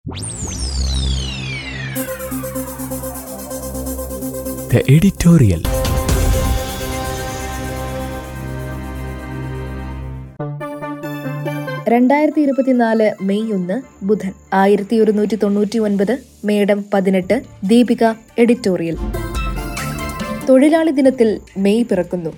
The editorial. രണ്ടായിരത്തി ഇരുപത്തിനാല് May ഒന്ന് ബുധൻ ആയിരത്തി ഒരുന്നൂറ്റി തൊണ്ണൂറ്റി ഒൻപത് മേഡം പതിനെട്ട് ദീപിക എഡിറ്റോറിയൽ തൊഴിലാളി ദിനത്തിൽ മെയ് പിറക്കുന്നു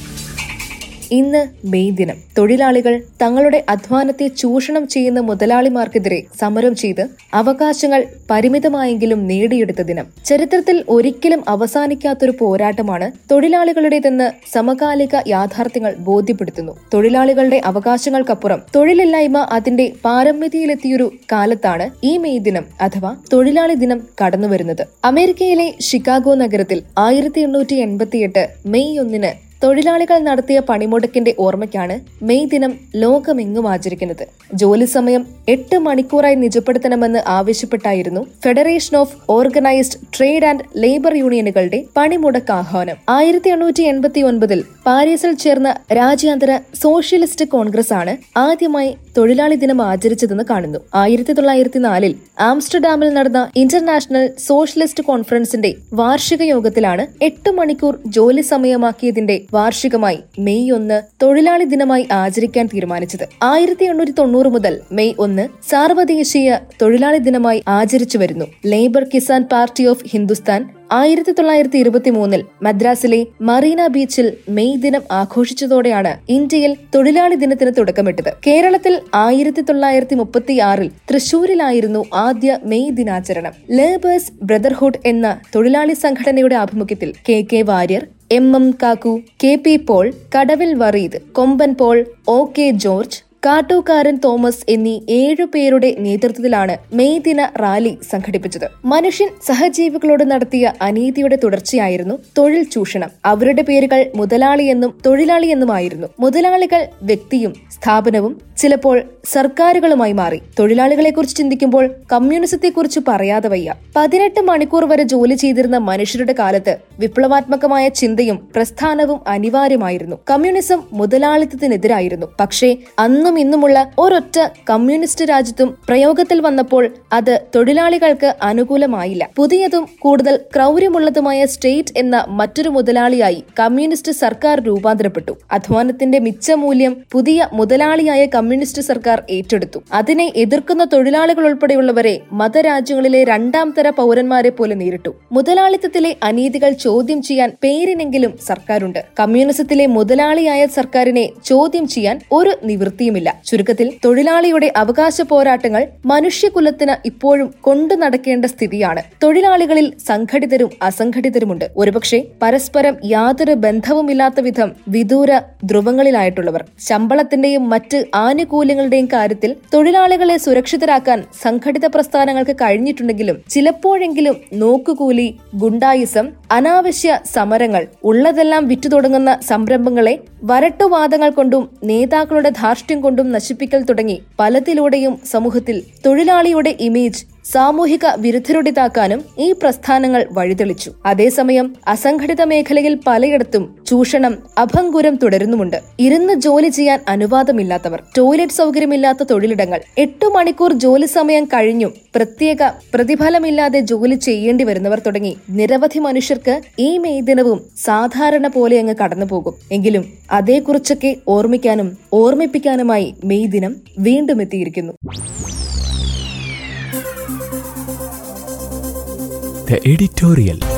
ഇന്ന് മെയ് ദിനം തൊഴിലാളികൾ തങ്ങളുടെ അധ്വാനത്തെ ചൂഷണം ചെയ്യുന്ന മുതലാളിമാർക്കെതിരെ സമരം ചെയ്ത് അവകാശങ്ങൾ പരിമിതമായെങ്കിലും നേടിയെടുത്ത ദിനം ചരിത്രത്തിൽ ഒരിക്കലും അവസാനിക്കാത്തൊരു പോരാട്ടമാണ് തൊഴിലാളികളുടേതെന്ന് സമകാലിക യാഥാർത്ഥ്യങ്ങൾ ബോധ്യപ്പെടുത്തുന്നു തൊഴിലാളികളുടെ അവകാശങ്ങൾക്കപ്പുറം തൊഴിലില്ലായ്മ അതിന്റെ പാരമ്യതയിലെത്തിയൊരു കാലത്താണ് ഈ മെയ് ദിനം അഥവാ തൊഴിലാളി ദിനം കടന്നുവരുന്നത് അമേരിക്കയിലെ ഷിക്കാഗോ നഗരത്തിൽ ആയിരത്തി എണ്ണൂറ്റി എൺപത്തിയെട്ട് മെയ് ഒന്നിന് തൊഴിലാളികൾ നടത്തിയ പണിമുടക്കിന്റെ ഓർമ്മയ്ക്കാണ് മെയ് ദിനം ലോകമെങ്ങും ആചരിക്കുന്നത് ജോലി സമയം എട്ട് മണിക്കൂറായി നിജപ്പെടുത്തണമെന്ന് ആവശ്യപ്പെട്ടായിരുന്നു federation of organised trade and labour യൂണിയനുകളുടെ പണിമുടക്ക് ആഹ്വാനം ആയിരത്തി എണ്ണൂറ്റി എൺപത്തി ഒൻപതിൽ പാരീസിൽ ചേർന്ന രാജ്യാന്തര സോഷ്യലിസ്റ്റ് കോൺഗ്രസ് ആണ് ആദ്യമായി തൊഴിലാളി ദിനം ആചരിച്ചതെന്ന് കാണുന്നു ആയിരത്തി തൊള്ളായിരത്തി നാലിൽ ആംസ്റ്റർഡാമിൽ നടന്ന ഇന്റർനാഷണൽ സോഷ്യലിസ്റ്റ് കോൺഫറൻസിന്റെ വാർഷിക യോഗത്തിലാണ് എട്ട് മണിക്കൂർ ജോലി സമയമാക്കിയതിന്റെ വാർഷികമായി മെയ് ഒന്ന് തൊഴിലാളി ദിനമായി ആചരിക്കാൻ തീരുമാനിച്ചത് ആയിരത്തി എണ്ണൂറ്റി തൊണ്ണൂറ് മുതൽ മെയ് ഒന്ന് സാർവദേശീയ തൊഴിലാളി ദിനമായി ആചരിച്ചു വരുന്നു labour Kisan party of Hindustan ആയിരത്തി തൊള്ളായിരത്തി ഇരുപത്തി മൂന്നിൽ മദ്രാസിലെ മറീന ബീച്ചിൽ മെയ് ദിനം ആഘോഷിച്ചതോടെയാണ് ഇന്ത്യയിൽ തൊഴിലാളി ദിനത്തിന് തുടക്കമിട്ടത് കേരളത്തിൽ ആയിരത്തി തൊള്ളായിരത്തി മുപ്പത്തിയാറിൽ തൃശൂരിലായിരുന്നു ആദ്യ മെയ് ദിനാചരണം ലേബേഴ്സ് ബ്രദർഹുഡ് എന്ന തൊഴിലാളി സംഘടനയുടെ ആഭിമുഖ്യത്തിൽ K K Warrier M M Kakku K P Paul Kadavil Vareed Komban Paul O K George Kattookaran Thomas എന്നീ ഏഴു പേരുടെ നേതൃത്വത്തിലാണ് മെയ് ദിന റാലി സംഘടിപ്പിച്ചത് മനുഷ്യൻ സഹജീവികളോട് നടത്തിയ അനീതിയുടെ തുടർച്ചയായിരുന്നു തൊഴിൽ ചൂഷണം അവരുടെ പേരുകൾ മുതലാളിയെന്നും തൊഴിലാളിയെന്നുമായിരുന്നു മുതലാളികൾ വ്യക്തിയും സ്ഥാപനവും ചിലപ്പോൾ സർക്കാരുകളുമായി മാറി തൊഴിലാളികളെക്കുറിച്ച് ചിന്തിക്കുമ്പോൾ കമ്മ്യൂണിസത്തെക്കുറിച്ച് പറയാതെ വയ്യ പതിനെട്ട് മണിക്കൂർ വരെ ജോലി ചെയ്തിരുന്ന മനുഷ്യരുടെ കാലത്ത് വിപ്ലവാത്മകമായ ചിന്തയും പ്രസ്ഥാനവും അനിവാര്യമായിരുന്നു കമ്മ്യൂണിസം മുതലാളിത്തത്തിനെതിരായിരുന്നു പക്ഷേ അന്നും ഇന്നുമുള്ള ഒരൊറ്റ കമ്മ്യൂണിസ്റ്റ് രാജ്യത്തും പ്രയോഗത്തിൽ വന്നപ്പോൾ അത് തൊഴിലാളികൾക്ക് അനുകൂലമായില്ല പുതിയതും കൂടുതൽ ക്രൗര്യമുള്ളതുമായ സ്റ്റേറ്റ് എന്ന മറ്റൊരു മുതലാളിയായി കമ്മ്യൂണിസ്റ്റ് സർക്കാർ രൂപാന്തരപ്പെട്ടു അധ്വാനത്തിന്റെ മിച്ചമൂല്യം പുതിയ മുതലാളിയായ കമ്മ്യൂണിസ്റ്റ് സർക്കാർ ഏറ്റെടുത്തു അതിനെ എതിർക്കുന്ന തൊഴിലാളികൾ ഉൾപ്പെടെയുള്ളവരെ മതരാജ്യങ്ങളിലെ രണ്ടാം തര പൗരന്മാരെ പോലെ നേരിട്ടു മുതലാളിത്തത്തിലെ അനീതികൾ ചോദ്യം ചെയ്യാൻ പേരിനെങ്കിലും സർക്കാരുണ്ട് കമ്മ്യൂണിസത്തിലെ മുതലാളിയായ സർക്കാരിനെ ചോദ്യം ചെയ്യാൻ ഒരു നിവൃത്തിയുമില്ല ചുരുക്കത്തിൽ തൊഴിലാളിയുടെ അവകാശ പോരാട്ടങ്ങൾ മനുഷ്യകുലത്തിന് ഇപ്പോഴും കൊണ്ടു നടക്കേണ്ട സ്ഥിതിയാണ് തൊഴിലാളികളിൽ സംഘടിതരും അസംഘടിതരുമുണ്ട് ഒരുപക്ഷെ പരസ്പരം യാതൊരു ബന്ധവുമില്ലാത്ത വിധം വിദൂര ധ്രുവങ്ങളിലായിട്ടുള്ളവർ ശമ്പളത്തിന്റെയും മറ്റ് ആനുകൂല്യങ്ങളുടെയും കാര്യത്തിൽ തൊഴിലാളികളെ സുരക്ഷിതരാക്കാൻ സംഘടിത പ്രസ്ഥാനങ്ങൾക്ക് കഴിഞ്ഞിട്ടുണ്ടെങ്കിലും ചിലപ്പോഴെങ്കിലും നോക്കുകൂലി ഗുണ്ടായിസം അനാവശ്യ സമരങ്ങൾ ഉള്ളതെല്ലാം വിറ്റു തുടങ്ങുന്ന സംരംഭങ്ങളെ വരട്ടുവാദങ്ങൾ കൊണ്ടും നേതാക്കളുടെ ധാർഷ്ട്യം കൊണ്ടും നശിപ്പിക്കൽ തുടങ്ങി പലതിലൂടെയും സമൂഹത്തിൽ തൊഴിലാളിയുടെ ഇമേജ് സാമൂഹിക വിരുദ്ധരുടേതാക്കാനും ഈ പ്രസ്ഥാനങ്ങൾ വഴിതെളിച്ചു അതേസമയം അസംഘടിത മേഖലയിൽ പലയിടത്തും ചൂഷണം അഭംഗുരം തുടരുന്നുമുണ്ട് ഇരുന്ന് ജോലി ചെയ്യാൻ അനുവാദമില്ലാത്തവർ ടോയ്ലറ്റ് സൗകര്യമില്ലാത്ത തൊഴിലിടങ്ങൾ എട്ടു മണിക്കൂർ ജോലി സമയം കഴിഞ്ഞും പ്രത്യേക പ്രതിഫലമില്ലാതെ ജോലി ചെയ്യേണ്ടി വരുന്നവർ തുടങ്ങി നിരവധി മനുഷ്യർക്ക് ഈ മെയ് ദിനവും സാധാരണ പോലെ അങ്ങ് കടന്നുപോകും എങ്കിലും അതേക്കുറിച്ചൊക്കെ ഓർമ്മിക്കാനും ഓർമ്മിപ്പിക്കാനുമായി മെയ് ദിനം വീണ്ടും എത്തിയിരിക്കുന്നു The editorial.